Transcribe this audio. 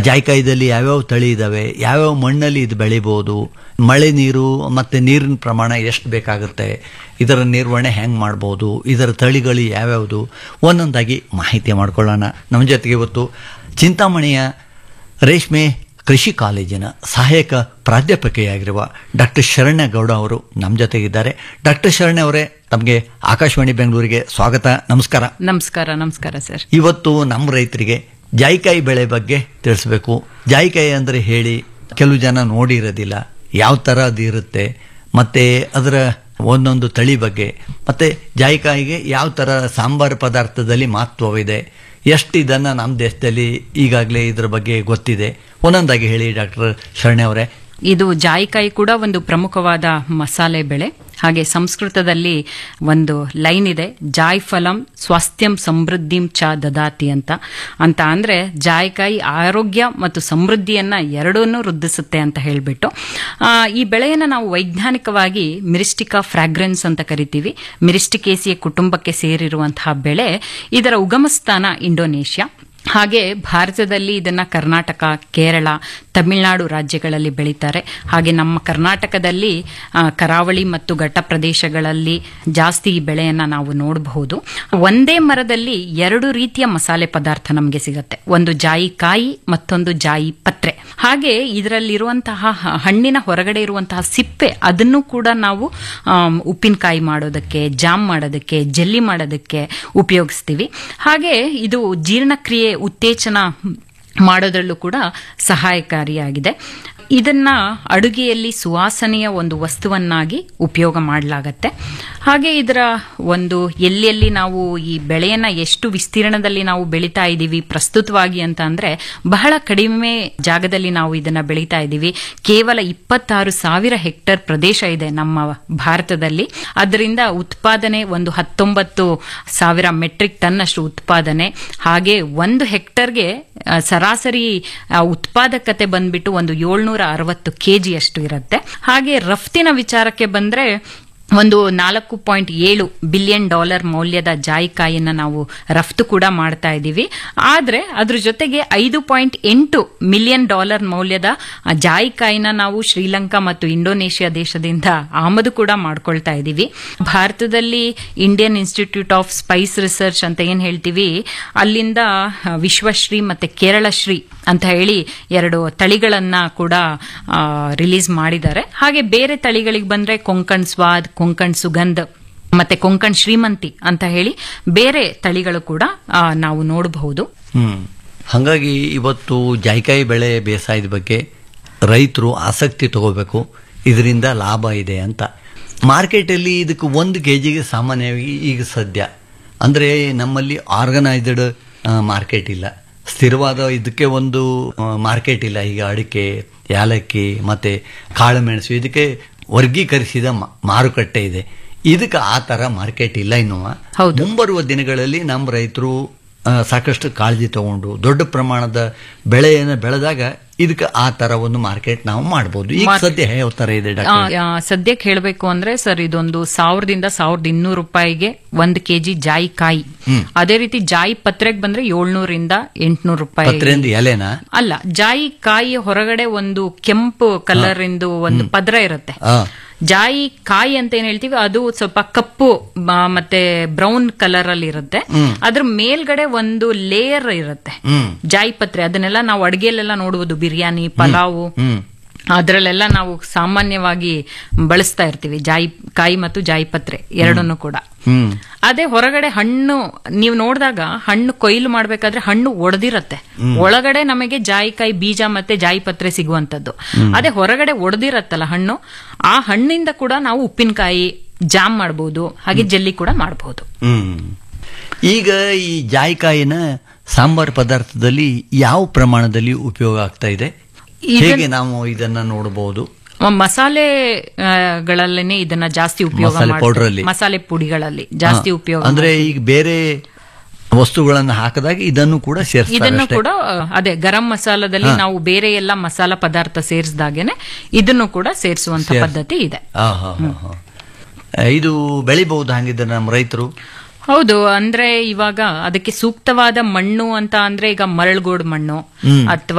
ಜಾಯ್ಕಾಯಿದಲ್ಲಿ ಯಾವ್ಯಾವ ತಳಿ ಇದಾವೆ ಯಾವ್ಯಾವ ಮಣ್ಣಲ್ಲಿ ಇದು ಬೆಳಿಬಹುದು ಮಳೆ ನೀರು ಮತ್ತೆ ನೀರಿನ ಪ್ರಮಾಣ ಎಷ್ಟು ಬೇಕಾಗುತ್ತೆ ಇದರ ನಿರ್ವಹಣೆ ಹೆಂಗ್ ಮಾಡ್ಬೋದು ಇದರ ತಳಿಗಳು ಯಾವ್ಯಾವುದು ಒಂದೊಂದಾಗಿ ಮಾಹಿತಿ ಮಾಡ್ಕೊಳ್ಳೋಣ ನಮ್ಮ ಜೊತೆಗೆ ಇವತ್ತು ಚಿಂತಾಮಣಿಯ ರೇಷ್ಮೆ ಕೃಷಿ ಕಾಲೇಜಿನ ಸಹಾಯಕ ಪ್ರಾಧ್ಯಾಪಕಿಯಾಗಿರುವ ಡಾಕ್ಟರ್ ಶರಣ್ಯ ಗೌಡ ಅವರು ನಮ್ಮ ಜೊತೆಗಿದ್ದಾರೆ ಡಾಕ್ಟರ್ ಶರಣ್ಯ ಅವರೇ ತಮಗೆ ಆಕಾಶವಾಣಿ ಬೆಂಗಳೂರಿಗೆ ಸ್ವಾಗತ ನಮಸ್ಕಾರ ನಮಸ್ಕಾರ ನಮಸ್ಕಾರ ಸರ್ ಇವತ್ತು ನಮ್ಮ ರೈತರಿಗೆ ಜಾಯಿಕಾಯಿ ಬೆಳೆ ಬಗ್ಗೆ ತಿಳಿಸ್ಬೇಕು ಜಾಯಿಕಾಯಿ ಅಂದರೆ ಹೇಳಿ ಕೆಲವು ಜನ ನೋಡಿರೋದಿಲ್ಲ ಯಾವ ಥರ ಅದು ಇರುತ್ತೆ ಮತ್ತೆ ಅದರ ಒಂದೊಂದು ತಳಿ ಬಗ್ಗೆ ಮತ್ತೆ ಜಾಯಿಕಾಯಿಗೆ ಯಾವ ಥರ ಸಾಂಬಾರು ಪದಾರ್ಥದಲ್ಲಿ ಮಹತ್ವವಿದೆ ಎಷ್ಟು ಇದನ್ನು ನಮ್ಮ ದೇಶದಲ್ಲಿ ಈಗಾಗಲೇ ಇದರ ಬಗ್ಗೆ ಗೊತ್ತಿದೆ ಒಂದೊಂದಾಗಿ ಹೇಳಿ ಡಾಕ್ಟರ್ ಶರಣ್ಯ ಅವರೇ ಇದು ಜಾಯಿಕಾಯಿ ಕೂಡ ಒಂದು ಪ್ರಮುಖವಾದ ಮಸಾಲೆ ಬೆಳೆ ಹಾಗೆ ಸಂಸ್ಕೃತದಲ್ಲಿ ಒಂದು ಲೈನ್ ಇದೆ ಜಾಯ್ ಫಲಂ ಸ್ವಾಸ್ಥ್ಯಂ ಸಮೃದ್ಧಿಂ ಚ ದದಾತಿ ಅಂತ ಅಂತ ಅಂದ್ರೆ ಜಾಯಿಕಾಯಿ ಆರೋಗ್ಯ ಮತ್ತು ಸಮೃದ್ಧಿಯನ್ನ ಎರಡನ್ನೂ ವೃದ್ಧಿಸುತ್ತೆ ಅಂತ ಹೇಳ್ಬಿಟ್ಟು ಆ, ಈ ಬೆಳೆಯನ್ನ ನಾವು ವೈಜ್ಞಾನಿಕವಾಗಿ ಮಿರಿಸ್ಟಿಕಾ ಫ್ರಾಗ್ರೆನ್ಸ್ ಅಂತ ಕರಿತೀವಿ ಮಿರಿಸ್ಟಿಕೇಸಿಯ ಕುಟುಂಬಕ್ಕೆ ಸೇರಿರುವಂತಹ ಬೆಳೆ ಇದರ ಉಗಮ ಸ್ಥಾನ ಇಂಡೋನೇಷ್ಯಾ ಹಾಗೆ ಭಾರತದಲ್ಲಿ ಇದನ್ನ ಕರ್ನಾಟಕ ಕೇರಳ ತಮಿಳುನಾಡು ರಾಜ್ಯಗಳಲ್ಲಿ ಬೆಳೀತಾರೆ ಹಾಗೆ ನಮ್ಮ ಕರ್ನಾಟಕದಲ್ಲಿ ಆ, ಕರಾವಳಿ ಮತ್ತು ಘಟ್ಟ ಪ್ರದೇಶಗಳಲ್ಲಿ ಜಾಸ್ತಿ ಈ ಬೆಳೆಯನ್ನ ನಾವು ನೋಡಬಹುದು ಒಂದೇ ಮರದಲ್ಲಿ ಎರಡು ರೀತಿಯ ಮಸಾಲೆ ಪದಾರ್ಥ ನಮಗೆ ಸಿಗತ್ತೆ ಒಂದು ಜಾಯಿ ಕಾಯಿ ಮತ್ತೊಂದು ಜಾಯಿ ಪತ್ರೆ ಹಾಗೆ ಇದರಲ್ಲಿರುವಂತಹ ಹ- ಹಣ್ಣಿನ ಹೊರಗಡೆ ಇರುವಂತಹ ಸಿಪ್ಪೆ ಅದನ್ನು ಕೂಡ ನಾವು ಆಮ್, ಉಪ್ಪಿನಕಾಯಿ ಮಾಡೋದಕ್ಕೆ ಜಾಮ್ ಮಾಡೋದಕ್ಕೆ ಜೆಲ್ಲಿ ಮಾಡೋದಕ್ಕೆ ಉಪಯೋಗಿಸ್ತೀವಿ ಹಾಗೆ ಇದು ಜೀರ್ಣಕ್ರಿಯೆ ಉತ್ತೇಜನ ಮಾಡೋದ್ರಲ್ಲೂ ಕೂಡ ಸಹಾಯಕಾರಿಯಾಗಿದೆ ಇದನ್ನ ಅಡುಗೆಯಲ್ಲಿ ಸುವಾಸನೆಯ ಒಂದು ವಸ್ತುವನ್ನಾಗಿ ಉಪಯೋಗ ಮಾಡಲಾಗತ್ತೆ ಹಾಗೆ ಇದರ ಒಂದು ಎಲ್ಲೆಲ್ಲಿ ನಾವು ಈ ಬೆಳೆಯನ್ನ ಎಷ್ಟು ವಿಸ್ತೀರ್ಣದಲ್ಲಿ ನಾವು ಬೆಳೀತಾ ಇದ್ದೀವಿ ಪ್ರಸ್ತುತವಾಗಿ ಅಂತ ಅಂದ್ರೆ ಬಹಳ ಕಡಿಮೆ ಜಾಗದಲ್ಲಿ ನಾವು ಇದನ್ನ ಬೆಳೀತಾ ಇದ್ದೀವಿ ಕೇವಲ ಇಪ್ಪತ್ತಾರು ಸಾವಿರ ಹೆಕ್ಟರ್ ಪ್ರದೇಶ ಇದೆ ನಮ್ಮ ಭಾರತದಲ್ಲಿ ಅದರಿಂದ ಉತ್ಪಾದನೆ ಒಂದು ಹತ್ತೊಂಬತ್ತು ಸಾವಿರ ಮೆಟ್ರಿಕ್ ಟನ್ ಅಷ್ಟು ಉತ್ಪಾದನೆ ಹಾಗೆ ಒಂದು ಹೆಕ್ಟರ್ಗೆ ಆ, ಸರಾಸರಿ ಆ, ಉತ್ಪಾದಕತೆ ಬಂದ್ಬಿಟ್ಟು ಒಂದು ಏಳ್ನೂರ ಅರವತ್ತು ಕೆಜಿ ಅಷ್ಟು ಇರುತ್ತೆ ಹಾಗೆ ರಫ್ತಿನ ವಿಚಾರಕ್ಕೆ ಬಂದ್ರೆ ಒಂದು ನಾಲ್ಕು ಪಾಯಿಂಟ್ ಏಳು ಬಿಲಿಯನ್ ಡಾಲರ್ ಮೌಲ್ಯದ ಜಾಯಿಕಾಯಿಯನ್ನ ನಾವು ರಫ್ತು ಕೂಡ ಮಾಡ್ತಾ ಇದ್ದೀವಿ ಆದ್ರೆ ಅದ್ರ ಜೊತೆಗೆ ಐದು ಪಾಯಿಂಟ್ ಎಂಟು ಮಿಲಿಯನ್ ಡಾಲರ್ ಮೌಲ್ಯದ ಆ ಜಾಯಿಕಾಯಿನ ನಾವು ಶ್ರೀಲಂಕಾ ಮತ್ತು ಇಂಡೋನೇಷ್ಯಾ ದೇಶದಿಂದ ಆಮದು ಕೂಡ ಮಾಡ್ಕೊಳ್ತಾ ಇದ್ದೀವಿ ಭಾರತದಲ್ಲಿ Indian institute of spice research ಅಂತ ಏನ್ ಹೇಳ್ತೀವಿ ಅಲ್ಲಿಂದ ಆ, ವಿಶ್ವಶ್ರೀ ಮತ್ತೆ ಕೇರಳಶ್ರೀ ಅಂತ ಹೇಳಿ ಎರಡು ತಳಿಗಳನ್ನ ಕೂಡ ರಿಲೀಸ್ ಮಾಡಿದ್ದಾರೆ ಹಾಗೆ ಬೇರೆ ತಳಿಗಳಿಗೆ ಬಂದ್ರೆ ಕೊಂಕಣ್ ಸ್ವಾದ್ ಕೊಂಕಣ್ ಸುಗಂಧ್ ಮತ್ತೆ ಕೊಂಕಣ್ ಶ್ರೀಮಂತಿ ಅಂತ ಹೇಳಿ ಬೇರೆ ತಳಿಗಳು ಕೂಡ ಆ, ನಾವು ನೋಡಬಹುದು ಹ್ಮ್ ಹಾಗಾಗಿ ಇವತ್ತು ಜಾಯಿಕಾಯಿ ಬೆಳೆ ಬೇಸಾಯದ ಬಗ್ಗೆ ರೈತರು ಆಸಕ್ತಿ ತಗೋಬೇಕು ಇದರಿಂದ ಲಾಭ ಇದೆ ಅಂತ ಮಾರ್ಕೆಟಲ್ಲಿ ಇದಕ್ಕೆ ಒಂದು ಕೆ ಜಿಗೆ ಸಾಮಾನ್ಯವಾಗಿ ಈಗ ಸದ್ಯ ಅಂದರೆ ನಮ್ಮಲ್ಲಿ ಆರ್ಗನೈಸ್ಡ್ ಮಾರ್ಕೆಟ್ ಇಲ್ಲ ಸ್ಥಿರವಾದ ಇದಕ್ಕೆ ಒಂದು ಮಾರ್ಕೆಟ್ ಇಲ್ಲ ಈಗ ಅಡಿಕೆ ಯಾಲಕ್ಕಿ ಮತ್ತೆ ಕಾಳುಮೆಣಸು ಇದಕ್ಕೆ ವರ್ಗೀಕರಿಸಿದ ಮಾ- ಮಾರುಕಟ್ಟೆ ಇದೆ ಇದಕ್ಕೆ ಆ ಥರ ಮಾರ್ಕೆಟ್ ಇಲ್ಲ ಇನ್ನು ಹೌದು. ಮುಂಬರುವ ದಿನಗಳಲ್ಲಿ ನಮ್ಮ ರೈತರು ಆ, ಸಾಕಷ್ಟು ಕಾಳಜಿ ತಗೊಂಡು ದೊಡ್ಡ ಪ್ರಮಾಣದ ಬೆಳೆಯನ್ನು ಬೆಳೆದಾಗ ಇದಕ್ಕೆ ಆ ತರ ಒಂದು ಮಾರ್ಕೆಟ್ ನಾವು ಮಾಡಬಹುದು ಈಗ ಮಾರ್- ಸದ್ಯ ಯಾವ ತರ ಇದೆ ಡಾಕ್ಟರ್ ಆ, ಆ, ಸದ್ಯಕ್ಕೆ ಹೇಳಬೇಕು ಅಂದ್ರೆ ಸರ್ ಇದೊಂದು ಸಾವಿರದಿಂದ ಸಾವಿರದ ಇನ್ನೂರು ರೂಪಾಯಿಗೆ ಒಂದು ಕೆಜಿ ಜಾಯಿ ಕಾಯಿ ಅದೇ ರೀತಿ ಜಾಯಿ ಪತ್ರೆಗೆ ಬಂದ್ರೆ ಏಳ್ನೂರಿಂದ ಎಂಟ್ನೂರು ರೂಪಾಯಿ ಪತ್ರೆಯಿಂದ ಎಲೆನಾ ಅಲ್ಲ ಜಾಯಿ ಕಾಯಿ ಹೊರಗಡೆ ಒಂದು ಕೆಂಪು ಕಲರ್ ಇಂದು ಒಂದು ಪದ್ರ ಇರುತ್ತೆ ಆ, ಜಾಯಿ ಕಾಯಿ ಅಂತ ಏನ್ ಹೇಳ್ತೀವಿ ಅದು ಸ್ವಲ್ಪ ಕಪ್ಪು ಮ, ಮತ್ತೆ ಬ್ರೌನ್ ಕಲರ್ ಅಲ್ಲಿ ಇರುತ್ತೆ ಅದ್ರ ಮೇಲ್ಗಡೆ ಒಂದು ಲೇಯರ್ ಇರುತ್ತೆ ಹ್ಮ್ ಜಾಯಿ ಪತ್ರೆ ಅದನ್ನೆಲ್ಲ ನಾವು ಅಡಿಗೆಯಲ್ಲೆಲ್ಲ ನೋಡುವುದು ಬಿರಿಯಾನಿ ಪಲಾವು ಹ್ಮ್ ಅದರಲ್ಲೆಲ್ಲ ನಾವು ಸಾಮಾನ್ಯವಾಗಿ ಬಳಸ್ತಾ ಇರ್ತೀವಿ ಜಾಯಿ ಕಾಯಿ ಮತ್ತು ಜಾಯಿ ಪತ್ರೆ ಎರಡನ್ನು ಕೂಡ ಹ್ಮ್ ಅದೇ ಹೊರಗಡೆ ಹಣ್ಣು ನೀವು ನೋಡಿದಾಗ ಹಣ್ಣು ಕೊಯ್ಲು ಮಾಡ್ಬೇಕಾದ್ರೆ ಹಣ್ಣು ಒಡೆದಿರತ್ತೆ ಒಳಗಡೆ ನಮಗೆ ಜಾಯಿಕಾಯಿ ಬೀಜ ಮತ್ತೆ ಜಾಯಿ ಪತ್ರೆ ಸಿಗುವಂತದ್ದು ಅದೇ ಹೊರಗಡೆ ಒಡೆದಿರತ್ತಲ್ಲ ಹಣ್ಣು ಆ ಹಣ್ಣಿಂದ ಕೂಡ ನಾವು ಉಪ್ಪಿನಕಾಯಿ ಜಾಮ್ ಮಾಡಬಹುದು ಹಾಗೆ ಜೆಲ್ಲಿ ಕೂಡ ಮಾಡಬಹುದು ಹ್ಮ್ ಈಗ ಈ ಜಾಯಿಕಾಯಿನ ಸಾಂಬಾರ್ ಪದಾರ್ಥದಲ್ಲಿ ಯಾವ ಪ್ರಮಾಣದಲ್ಲಿ ಉಪಯೋಗ ಆಗ್ತಾ ಇದೆ ಇದನ್- ಹೇಗೆ ನಾವು ಇದನ್ನ ನೋಡಬಹುದು ಮಸಾಲೆ ಆ, ಗಳಲ್ಲೇನೆ ಇದನ್ನ ಜಾಸ್ತಿ ಉಪಯೋಗ ಮಸಾಲೆ ಮಾಡ್ತಾರೆ. powder ಅಲ್ಲಿ? ಮಸಾಲೆ ಪುಡಿಗಳಲ್ಲಿ ಜಾಸ್ತಿ ಉಪಯೋಗ ಅಂದ್ರೆ ಈಗ ಬೇರೆ ವಸ್ತುಗಳನ್ನು ಹಾಕಿದಾಗ ಇದನ್ನು ಕೂಡ ಸೇರಿಸ್ತಾರೆ ಇದನ್ನು ಅಷ್ಟೇ. ಕೂಡ ಆ, ಅದೇ ಗರಂ ಮಸಾಲದಲ್ಲಿ ನಾವು ಬೇರೆ ಎಲ್ಲ ಮಸಾಲ ಪದಾರ್ಥ ಸೇರಿಸಿದಾಗೇನೆ ಇದನ್ನು ಕೂಡ ಸೇರಿಸುವಂತ ಸೇರ್ಸ್- ಪದ್ಧತಿ ಇದೆ ಆ, ಹಾ, ಹಾ, ಹಾ. ಇದು ಬೆಳಿಬಹುದು ಹಂಗಿದ್ರೆ ನಮ್ಮ ರೈತರು ಹೌದು ಅಂದ್ರೆ ಇವಾಗ ಅದಕ್ಕೆ ಸೂಕ್ತವಾದ ಮಣ್ಣು ಅಂತ ಅಂದ್ರೆ ಈಗ ಮರಳುಗೋಡು ಮಣ್ಣು ಅಥವಾ